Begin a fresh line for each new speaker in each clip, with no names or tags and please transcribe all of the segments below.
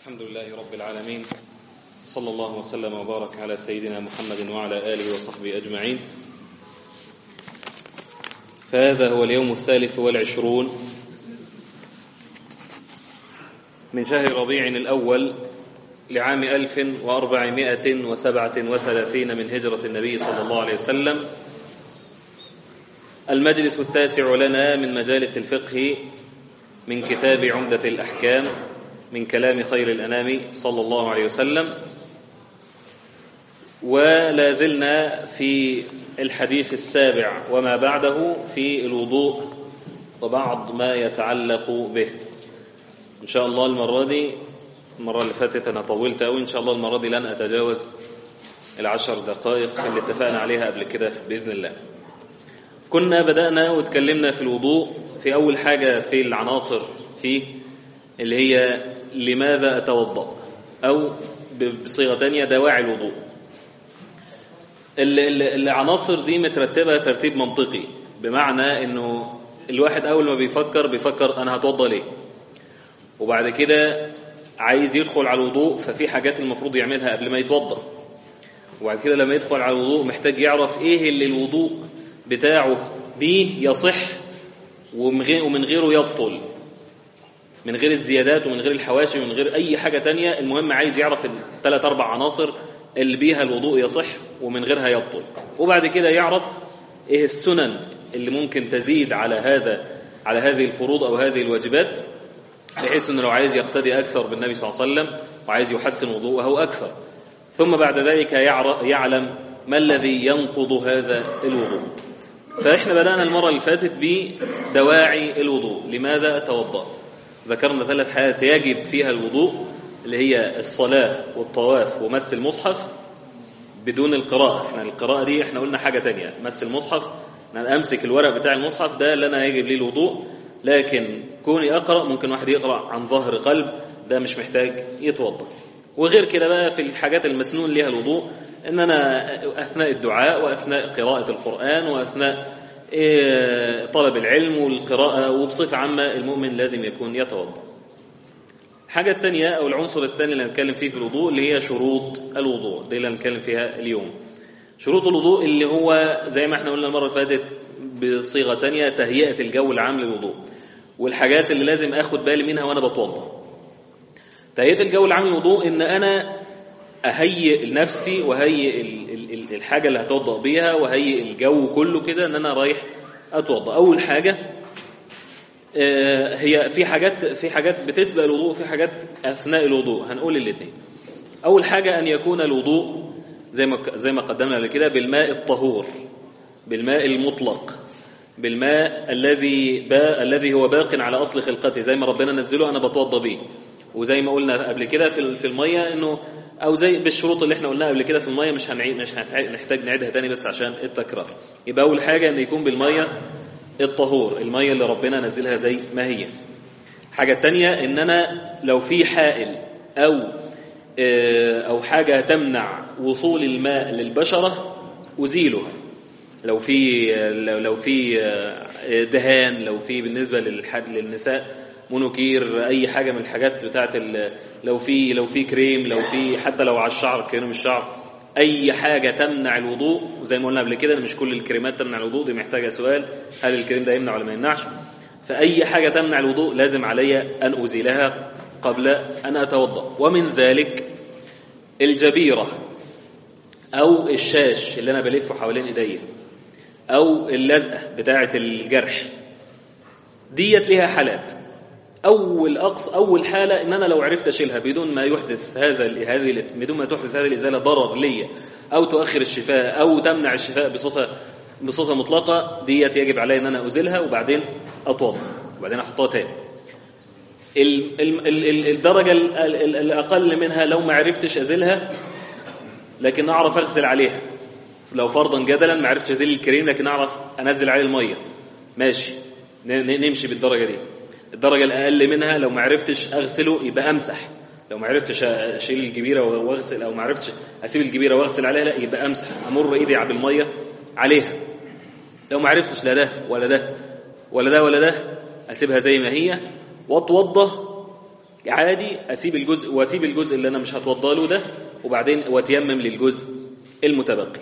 الحمد لله رب العالمين صلى الله وسلم وبارك على سيدنا محمد وعلى آله وصحبه أجمعين فهذا هو اليوم الثالث والعشرون من شهر ربيع الأول لعام ألف وأربعمائة وسبعة وثلاثين من هجرة النبي صلى الله عليه وسلم المجلس التاسع لنا من مجالس الفقه من كتاب عمدة الأحكام من كلام خير الأنام صلى الله عليه وسلم ولا زلنا في الحديث السابع وما بعده في الوضوء وبعض ما يتعلق به إن شاء الله المرة دي المرة اللي فاتت أنا طولت أوي إن شاء الله المرة دي لن أتجاوز العشر دقائق اللي اتفقنا عليها قبل كده بإذن الله كنا بدأنا وتكلمنا في الوضوء في أول حاجة في العناصر فيه اللي هي لماذا أتوضأ أو بصيغة تانية دواعي الوضوء العناصر دي مترتبة ترتيب منطقي بمعنى أنه الواحد أول ما بيفكر بيفكر أنا هتوضأ ليه وبعد كده عايز يدخل على الوضوء ففي حاجات المفروض يعملها قبل ما يتوضأ وبعد كده لما يدخل على الوضوء محتاج يعرف ايه اللي الوضوء بتاعه بيه يصح ومن غيره يبطل من غير الزيادات ومن غير الحواشي ومن غير أي حاجة تانية المهم عايز يعرف الثلاث أربع عناصر اللي بيها الوضوء يصح ومن غيرها يبطل وبعد كده يعرف إيه السنن اللي ممكن تزيد على هذا على هذه الفروض أو هذه الواجبات بحيث أنه لو عايز يقتدي أكثر بالنبي صلى الله عليه وسلم وعايز يحسن وضوءه أكثر ثم بعد ذلك يعلم ما الذي ينقض هذا الوضوء فإحنا بدأنا المرة اللي فاتت بدواعي الوضوء لماذا أتوضأ ذكرنا ثلاث حالات يجب فيها الوضوء اللي هي الصلاة والطواف ومس المصحف بدون القراءة احنا القراءة دي احنا قلنا حاجة تانية مس المصحف انا امسك الورق بتاع المصحف ده اللي انا يجب ليه الوضوء لكن كوني اقرأ ممكن واحد يقرأ عن ظهر قلب ده مش محتاج يتوضا وغير كده بقى في الحاجات المسنون ليها الوضوء ان انا اثناء الدعاء واثناء قراءة القرآن واثناء طلب العلم والقراءة وبصفة عامة المؤمن لازم يكون يتوضا الحاجة الثانية أو العنصر الثاني اللي هنتكلم فيه في الوضوء اللي هي شروط الوضوء دي اللي هنتكلم فيها اليوم شروط الوضوء اللي هو زي ما احنا قلنا المرة اللي فاتت بصيغة تانية تهيئة الجو العام للوضوء والحاجات اللي لازم اخد بالي منها وانا بتوضا تهيئة الجو العام للوضوء ان انا اهيئ نفسي وهيئ الحاجة اللي هتوضأ بيها وهيئ الجو كله كده ان انا رايح اتوضا اول حاجة هي في حاجات في حاجات بتسبق الوضوء وفي حاجات اثناء الوضوء هنقول الاثنين اول حاجة ان يكون الوضوء زي ما زي ما قدمنا قبل كده بالماء الطهور بالماء المطلق بالماء الذي با الذي هو باق على اصل خلقته زي ما ربنا نزله انا بتوضى بيه وزي ما قلنا قبل كده في في الميه انه او زي بالشروط اللي احنا قلناها قبل كده في الميه مش هنعيد مش هنحتاج نعيدها تاني بس عشان التكرار يبقى اول حاجه ان يكون بالميه الطهور الميه اللي ربنا نزلها زي ما هي حاجه تانية ان انا لو في حائل او او حاجه تمنع وصول الماء للبشره ازيله لو في لو في دهان لو في بالنسبه للنساء مونوكير اي حاجه من الحاجات بتاعه لو في لو في كريم لو في حتى لو على الشعر كريم الشعر اي حاجه تمنع الوضوء زي ما قلنا قبل كده مش كل الكريمات تمنع الوضوء دي محتاجه سؤال هل الكريم ده يمنع ولا ما يمنعش فاي حاجه تمنع الوضوء لازم علي ان ازيلها قبل ان اتوضا ومن ذلك الجبيره او الشاش اللي انا بلفه حوالين ايديا او اللزقه بتاعه الجرح ديت ليها حالات اول اقص اول حاله ان انا لو عرفت اشيلها بدون ما يحدث هذا هذه بدون ما تحدث هذه الازاله ضرر ليا او تؤخر الشفاء او تمنع الشفاء بصفه بصفه مطلقه ديت يجب علي ان انا ازيلها وبعدين اتوضا وبعدين احطها تاني الدرجه الاقل منها لو ما عرفتش ازيلها لكن اعرف اغسل عليها لو فرضا جدلا ما عرفتش ازيل الكريم لكن اعرف انزل عليه الميه ماشي نمشي بالدرجه دي الدرجة الأقل منها لو ما عرفتش أغسله يبقى أمسح لو ما عرفتش أشيل الجبيرة وأغسل أو ما عرفتش أسيب الجبيرة وأغسل عليها لا يبقى أمسح أمر إيدي بالمية عليها لو ما عرفتش لا ده ولا ده ولا ده ولا ده أسيبها زي ما هي وأتوضى عادي اسيب الجزء واسيب الجزء اللي انا مش هتوضى له ده وبعدين واتيمم للجزء المتبقي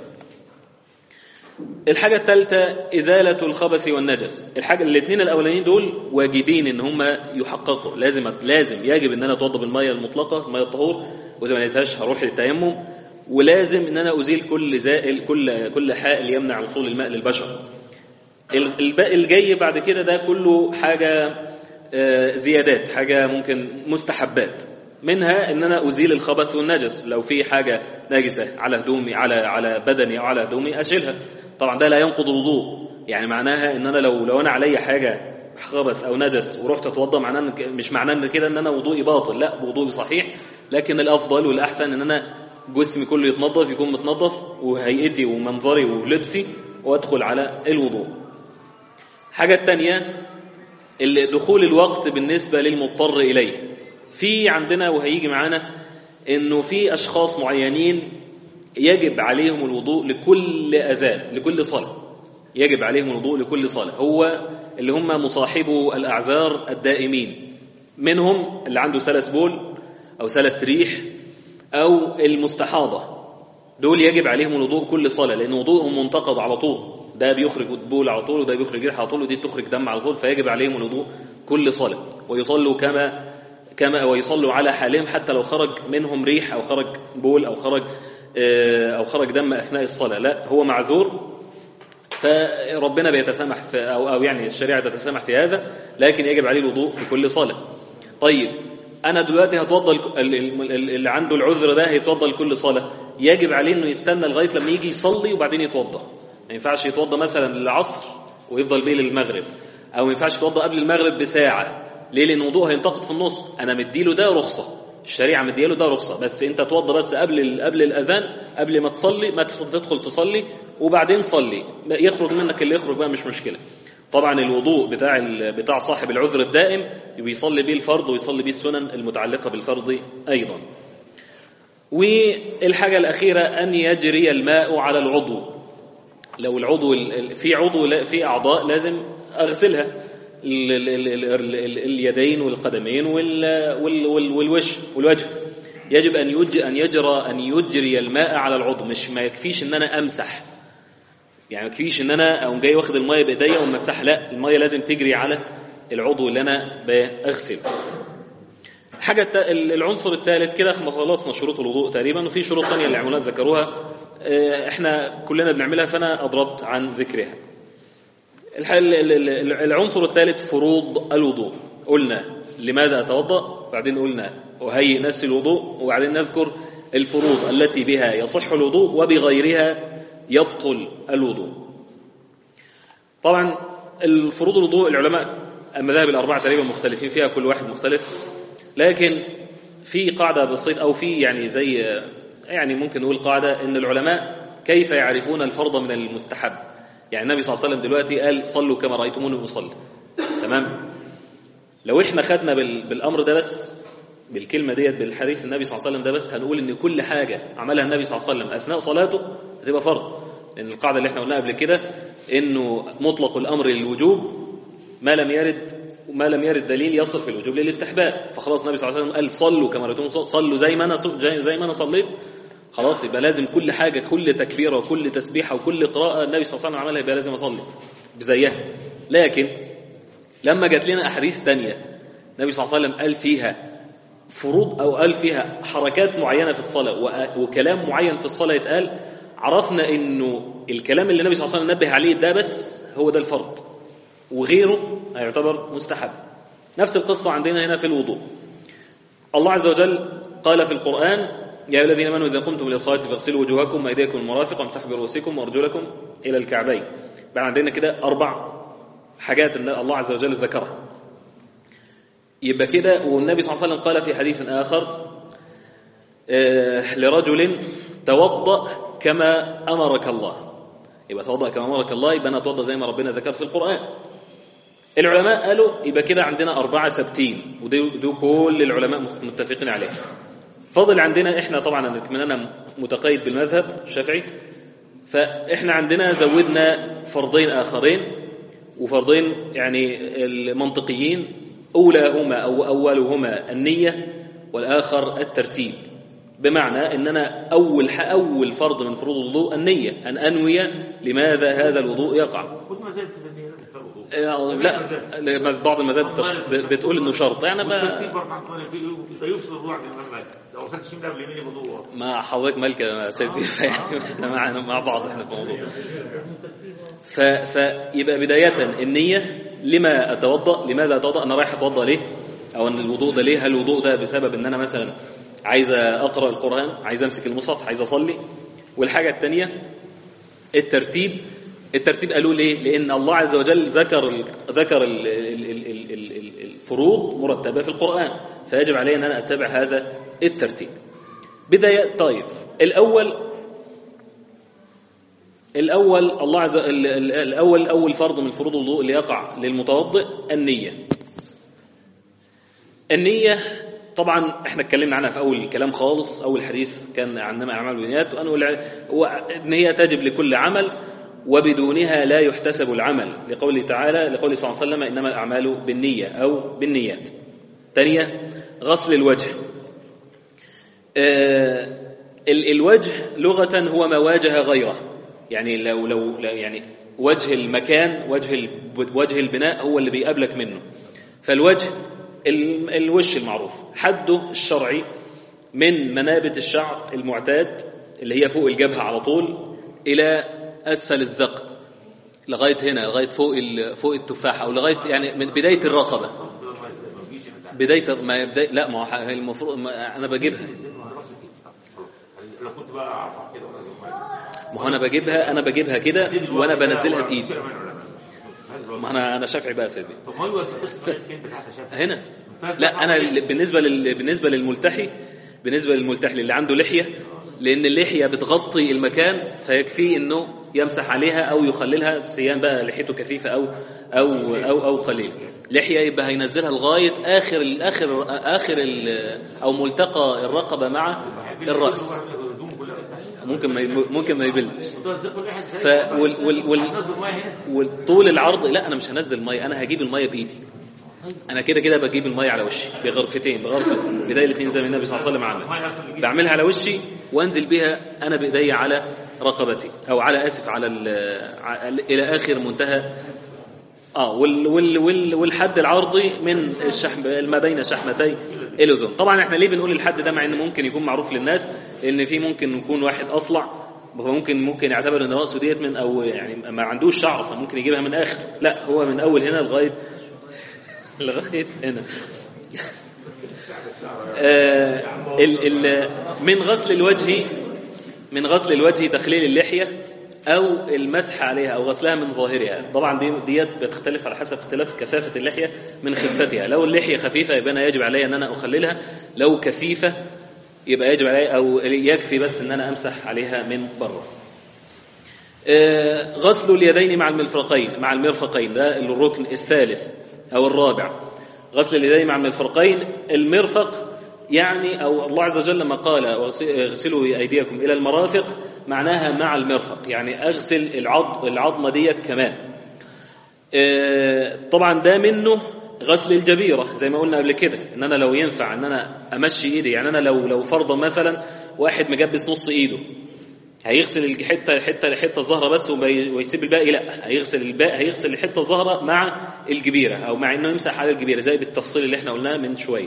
الحاجة الثالثة إزالة الخبث والنجس الحاجة الاثنين الأولانيين دول واجبين إن هم يحققوا لازم لازم يجب إن أنا أتوضى بالمية المطلقة المية الطهور وإذا ما لقيتهاش هروح للتيمم ولازم إن أنا أزيل كل زائل كل كل حائل يمنع وصول الماء للبشر الباقي الجاي بعد كده ده كله حاجة زيادات حاجة ممكن مستحبات منها ان انا ازيل الخبث والنجس لو في حاجه نجسه على هدومي على على بدني او على هدومي اشيلها طبعا ده لا ينقض الوضوء يعني معناها ان انا لو لو انا عليا حاجه خبث او نجس ورحت اتوضا معناه مش معناه ان كده ان انا وضوئي باطل لا وضوئي صحيح لكن الافضل والاحسن ان انا جسمي كله يتنظف يكون متنظف وهيئتي ومنظري ولبسي وادخل على الوضوء الحاجه الثانيه دخول الوقت بالنسبه للمضطر اليه في عندنا وهيجي معانا انه في اشخاص معينين يجب عليهم الوضوء لكل اذان لكل صلاه يجب عليهم الوضوء لكل صلاه هو اللي هم مصاحبو الاعذار الدائمين منهم اللي عنده سلس بول او سلس ريح او المستحاضه دول يجب عليهم الوضوء كل صلاه لان وضوءهم منتقض على طول ده بيخرج بول على طول وده بيخرج ريح على طول ودي بتخرج دم على طول فيجب عليهم الوضوء كل صلاه ويصلوا كما كما ويصلوا على حالهم حتى لو خرج منهم ريح او خرج بول او خرج او خرج دم اثناء الصلاه لا هو معذور فربنا بيتسامح في او او يعني الشريعه تتسامح في هذا لكن يجب عليه الوضوء في كل صلاه. طيب انا دلوقتي هتوضى اللي عنده العذر ده هيتوضى لكل صلاه يجب عليه انه يستنى لغايه لما يجي يصلي وبعدين يتوضى. ما ينفعش يتوضى مثلا للعصر ويفضل بيه للمغرب او ما ينفعش يتوضى قبل المغرب بساعه ليه لان وضوء هينتقد في النص انا مديله ده رخصه الشريعه مديله ده رخصه بس انت توضى بس قبل قبل الاذان قبل ما تصلي ما تدخل تصلي وبعدين صلي يخرج منك اللي يخرج بقى مش مشكله طبعا الوضوء بتاع بتاع صاحب العذر الدائم بيصلي بيه الفرض ويصلي بيه السنن المتعلقه بالفرض ايضا والحاجه الاخيره ان يجري الماء على العضو لو العضو في عضو في اعضاء لازم اغسلها اليدين والقدمين والوش والوجه يجب ان يجري ان يجرى ان يجري الماء على العضو مش ما يكفيش ان انا امسح يعني ما يكفيش ان انا اقوم جاي واخد الميه بايديا ومسح لا الميه لازم تجري على العضو اللي انا بغسل حاجة العنصر الثالث كده خلصنا شروط الوضوء تقريبا وفي شروط ثانيه اللي العلماء ذكروها احنا كلنا بنعملها فانا اضربت عن ذكرها العنصر الثالث فروض الوضوء قلنا لماذا أتوضأ بعدين قلنا وهيئ نفس الوضوء وبعدين نذكر الفروض التي بها يصح الوضوء وبغيرها يبطل الوضوء طبعا الفروض الوضوء العلماء المذاهب الأربعة تقريبا مختلفين فيها كل واحد مختلف لكن في قاعدة بسيطة أو في يعني زي يعني ممكن نقول قاعدة إن العلماء كيف يعرفون الفرض من المستحب يعني النبي صلى الله عليه وسلم دلوقتي قال صلوا كما رأيتموني أصلي تمام لو احنا خدنا بالأمر ده بس بالكلمة ديت بالحديث النبي صلى الله عليه وسلم ده بس هنقول ان كل حاجة عملها النبي صلى الله عليه وسلم أثناء صلاته هتبقى فرض لأن القاعدة اللي احنا قلناها قبل كده انه مطلق الأمر للوجوب ما لم يرد ما لم يرد دليل يصف الوجوب للاستحباب فخلاص النبي صلى الله عليه وسلم قال صلوا كما رأيتم صلوا زي ما انا زي ما انا صليت خلاص يبقى لازم كل حاجة كل تكبيرة وكل تسبيحة وكل قراءة النبي صلى الله عليه وسلم عملها يبقى لازم أصلي بزيها لكن لما جات لنا أحاديث تانية النبي صلى الله عليه وسلم قال فيها فروض أو قال فيها حركات معينة في الصلاة وكلام معين في الصلاة يتقال عرفنا إنه الكلام اللي النبي صلى الله عليه وسلم نبه عليه ده بس هو ده الفرض وغيره هيعتبر مستحب نفس القصة عندنا هنا في الوضوء الله عز وجل قال في القرآن يا أيها الذين آمنوا إذا قمتم إلى الصلاة فاغسلوا وجوهكم وأيديكم المرافق وامسحوا برؤوسكم وأرجلكم إلى الكعبين بقى عندنا كده أربع حاجات إن الله عز وجل ذكرها يبقى كده والنبي صلى الله عليه وسلم قال في حديث آخر آه لرجل توضأ كما أمرك الله يبقى توضأ كما أمرك الله يبقى أنا أتوضأ زي ما ربنا ذكر في القرآن العلماء قالوا يبقى كده عندنا أربعة ثابتين ودول كل العلماء متفقين عليها فاضل عندنا احنا طبعا من انا متقيد بالمذهب الشافعي فاحنا عندنا زودنا فرضين اخرين وفرضين يعني المنطقيين أولاهما أو أولهما النية والآخر الترتيب بمعنى ان انا اول اول فرض من فروض الوضوء النيه ان انوي لماذا هذا الوضوء يقع
كل مذاهب النية في الوضوء
لا لا، بعض المذاهب بتش- بتقول انه شرط يعني ما
والترتيب برضه عن طريق يبقى يفصل الروح عن الإمام مالك لو وصلت الشمال قبل اليمين يبقى وضوء
ما حضرتك مالك يا سيدي يعني احنا مع مع بعض احنا في الموضوع ف فيبقى بداية النية لما اتوضا لماذا اتوضا انا رايح اتوضا ليه او ان الوضوء ده ليه هل الوضوء ده بسبب ان انا مثلا عايز اقرا القران عايز امسك المصحف عايز اصلي والحاجه الثانيه الترتيب الترتيب قالوا ليه لان الله عز وجل ذكر ال ذكر ال ال ال ال ال ال الفروض مرتبه في القران فيجب علي ان انا اتبع هذا الترتيب بدايه طيب الاول الأول الله عز ال- ال- الأول أول فرض من فروض الوضوء اللي يقع للمتوضئ النية. النية طبعا احنا اتكلمنا عنها في أول الكلام خالص أول حديث كان عندما أعمال البنيات وأنه الع- هو النية تجب لكل عمل وبدونها لا يحتسب العمل لقوله تعالى لقوله صلى الله عليه وسلم إنما الأعمال بالنية أو بالنيات. ثانية غسل الوجه. آه، ال- الوجه لغة هو ما واجه غيره يعني لو لو لو- يعني وجه المكان وجه ال- وجه البناء هو اللي بيقابلك منه فالوجه ال- الوش المعروف حده الشرعي من منابت الشعر المعتاد اللي هي فوق الجبهة على طول إلى أسفل الذقن لغاية هنا لغاية فوق ال- فوق التفاحة أو لغاية يعني من بداية الرقبة بداية ما يبدأ لا ما هو ح- هي المفروض ما أنا بجيبها
لو كنت بقى اعرف كده ونازل ميه
ما هو انا بجيبها انا بجيبها كده وانا بنزلها بايدي ما انا انا شافعي بقى يا سيدي
طب ما يودي قصه فين بتاعت شاف
هنا لا انا ال- بالنسبه لل... بالنسبه للملتحي بالنسبه للملتحي اللي عنده لحيه لان اللحيه بتغطي المكان فيكفيه انه يمسح عليها او يخللها سيان بقى لحيته كثيفه او او او او قليله لحيه يبقى هينزلها لغايه اخر ال- اخر اخر ال- او ملتقى الرقبه مع الراس ممكن ما يب- ممكن ما يبلش ف وال وال وال
نزل ميه هنا
والطول العرض لا انا مش هنزل ميه انا هجيب الميه بايدي انا كده كده بجيب الميه على وشي بغرفتين بغرفه بدايه الاثنين زي ما النبي صلى الله عليه وسلم عمل
الميه اصلا اللي
بعملها على وشي وانزل بها انا بايدي على رقبتي او على اسف على ال- ع- الى اخر منتهى اه وال وال وال والحد العرضي من الشحم ما بين شحمتي الاذن طبعا احنا ليه بنقول الحد ده مع انه ممكن يكون معروف للناس لان في ممكن يكون واحد اصلع فممكن ممكن يعتبر ان راسه ديت من او يعني ما عندوش شعر فممكن يجيبها من اخر لا هو من اول هنا لغايه لغايه هنا آه ال ال من غسل الوجه من غسل الوجه تخليل اللحيه او المسح عليها او غسلها من ظاهرها طبعا دي ديت بتختلف على حسب اختلاف كثافه اللحيه من خفتها لو اللحيه خفيفه يبقى انا يجب علي ان انا اخللها لو كثيفه يبقى يجب علي او يكفي بس ان انا امسح عليها من بره آه، غسل اليدين مع المرفقين مع المرفقين ده الركن الثالث او الرابع غسل اليدين مع المرفقين المرفق يعني او الله عز وجل لما قال اغسلوا ايديكم الى المرافق معناها مع المرفق يعني اغسل العض العظمه ديت كمان آه، طبعا ده منه غسل الجبيرة زي ما قلنا قبل كده ان انا لو ينفع ان انا امشي ايدي يعني انا لو لو فرضا مثلا واحد مجبس نص ايده هيغسل الحته حته حته الظهره بس وبي- ويسيب الباقي لا هيغسل الباقي هيغسل الحته الظهره مع الجبيره او مع انه يمسح على الجبيره زي بالتفصيل اللي احنا قلناه من شويه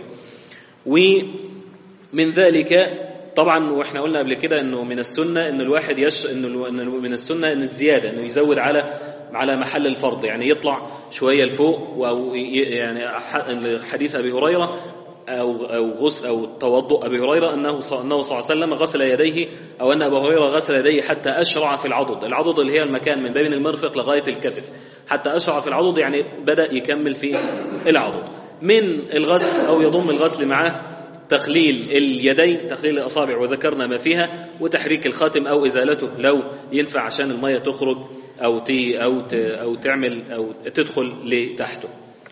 ومن ذلك طبعا واحنا قلنا قبل كده انه من السنه ان الواحد يش انه الو- إنه من السنه ان الزياده انه يزود على على محل الفرض يعني يطلع شويه لفوق او ي- يعني ح- حديث ابي هريره او او غسل او توضؤ ابي هريره انه ص- انه صلى الله عليه وسلم غسل يديه او ان ابا هريره غسل يديه حتى اشرع في العضد، العضد اللي هي المكان من بين المرفق لغايه الكتف، حتى اشرع في العضد يعني بدا يكمل في العضد. من الغسل او يضم الغسل معاه تخليل اليدين تخليل الأصابع وذكرنا ما فيها وتحريك الخاتم أو إزالته لو ينفع عشان المية تخرج أو تي أو ت أو تعمل أو تدخل لتحته.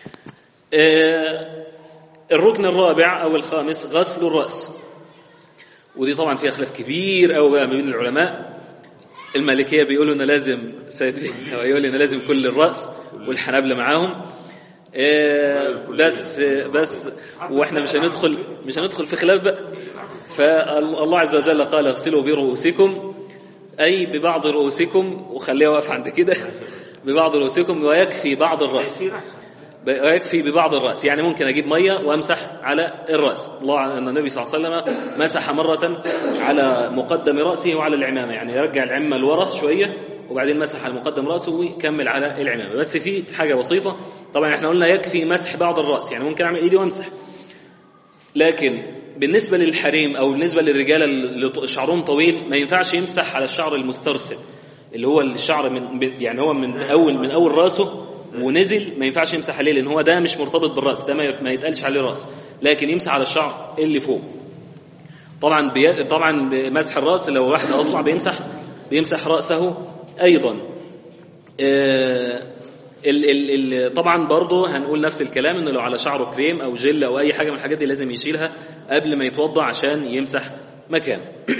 آه، الركن الرابع أو الخامس غسل الرأس ودي طبعا فيها خلاف كبير قوي بقى ما بين العلماء المالكيه بيقولوا ان لازم سيد يقول ان لازم كل الراس والحنابله معاهم إيه، بس بس واحنا مش هندخل مش هندخل في خلاف بقى فالله عز وجل قال اغسلوا برؤوسكم اي ببعض رؤوسكم وخليها واقف عند كده ببعض رؤوسكم ويكفي بعض الراس
يصير احسن
ويكفي ببعض الراس يعني ممكن اجيب ميه وامسح على الراس الله ان النبي صلى الله عليه وسلم مسح مره على مقدم راسه وعلى العمامه يعني يرجع العمه لورا شويه وبعدين مسح على مقدم راسه ويكمل على العمامه بس في حاجه بسيطه طبعا احنا قلنا يكفي مسح بعض الراس يعني ممكن اعمل ايدي وامسح لكن بالنسبه للحريم او بالنسبه للرجاله اللي شعرهم طويل ما ينفعش يمسح على الشعر المسترسل اللي هو الشعر من يعني هو من اول من اول راسه ونزل ما ينفعش يمسح عليه لان هو ده مش مرتبط بالراس ده ما ما يتقالش عليه راس لكن يمسح على الشعر اللي فوق طبعا بي... طبعا بمسح الراس لو واحد اصلع بيمسح بيمسح راسه ايضا آه، ال ال ال طبعا برضه هنقول نفس الكلام انه لو على شعره كريم او جل او اي حاجه من الحاجات دي لازم يشيلها قبل ما يتوضا عشان يمسح مكانه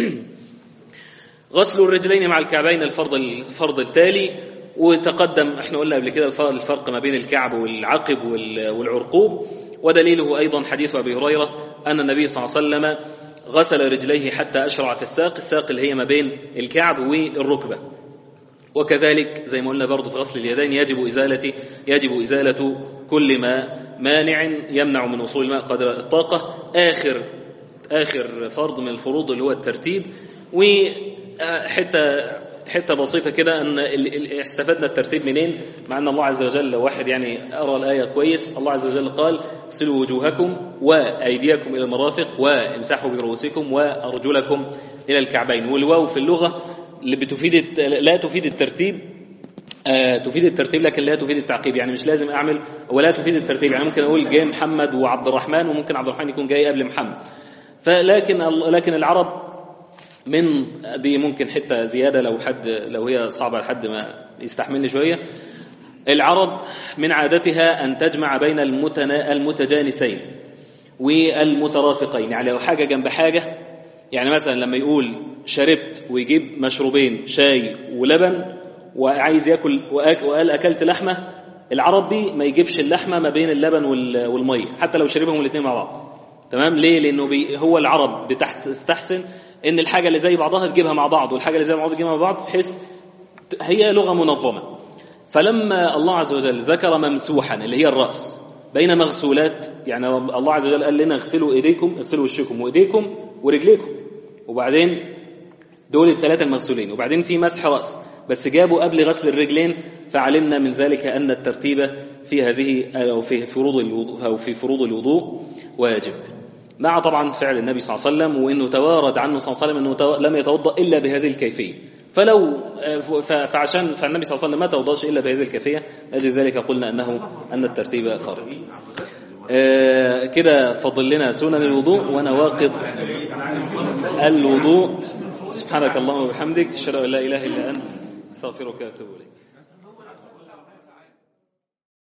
غسل الرجلين مع الكعبين الفرض الفرض التالي وتقدم احنا قلنا قبل كده الف- الفرق ما بين الكعب والعقب وال- والعرقوب ودليله ايضا حديث ابي هريره ان النبي صلى الله عليه وسلم غسل رجليه حتى اشرع في الساق الساق اللي هي ما بين الكعب والركبه وكذلك زي ما قلنا برضه في غسل اليدين يجب إزالة يجب إزالة كل ما مانع يمنع من وصول الماء قدر الطاقة آخر آخر فرض من الفروض اللي هو الترتيب وحتة حتة بسيطة كده أن ال- ال- استفدنا الترتيب منين مع أن الله عز وجل لو واحد يعني أرى الآية كويس الله عز وجل قال سلوا وجوهكم وأيديكم إلى المرافق وامسحوا برؤوسكم وأرجلكم إلى الكعبين والواو في اللغة اللي بتفيد الت- لا تفيد الترتيب آه، تفيد الترتيب لكن لا تفيد التعقيب يعني مش لازم اعمل ولا تفيد الترتيب يعني ممكن اقول جاي محمد وعبد الرحمن وممكن عبد الرحمن يكون جاي قبل محمد فلكن ال- لكن العرب من دي ممكن حته زياده لو حد لو هي صعبه لحد ما يستحملني شويه العرب من عادتها ان تجمع بين المتنا المتجانسين والمترافقين يعني لو حاجه جنب حاجه يعني مثلا لما يقول شربت ويجيب مشروبين شاي ولبن وعايز ياكل وأك- وقال اكلت لحمه العربي ما يجيبش اللحمه ما بين اللبن وال- والميه حتى لو شربهم الاثنين مع بعض تمام ليه لانه بي هو العرب بتستحسن ان الحاجه اللي زي بعضها تجيبها مع بعض والحاجه اللي زي بعضها تجيبها مع بعض بحيث ت- هي لغه منظمه فلما الله عز وجل ذكر ممسوحا اللي هي الراس بين مغسولات يعني الله عز وجل قال لنا اغسلوا ايديكم اغسلوا وشكم وايديكم ورجليكم وبعدين دول الثلاثة المغسولين وبعدين في مسح رأس بس جابوا قبل غسل الرجلين فعلمنا من ذلك أن الترتيب في هذه أو في فروض الوضوء أو في فروض الوضوء واجب مع طبعا فعل النبي صلى الله عليه وسلم وانه توارد عنه صلى الله عليه وسلم انه تو- لم يتوضا الا بهذه الكيفيه فلو ف- فعشان فالنبي صلى الله عليه وسلم ما توضاش الا بهذه الكيفيه لاجل ذلك قلنا انه ان الترتيب فرض آه، كده فضل لنا سنن الوضوء ونواقض الوضوء سبحانك اللهم وبحمدك اشهد ان لا اله الا انت استغفرك واتوب اليك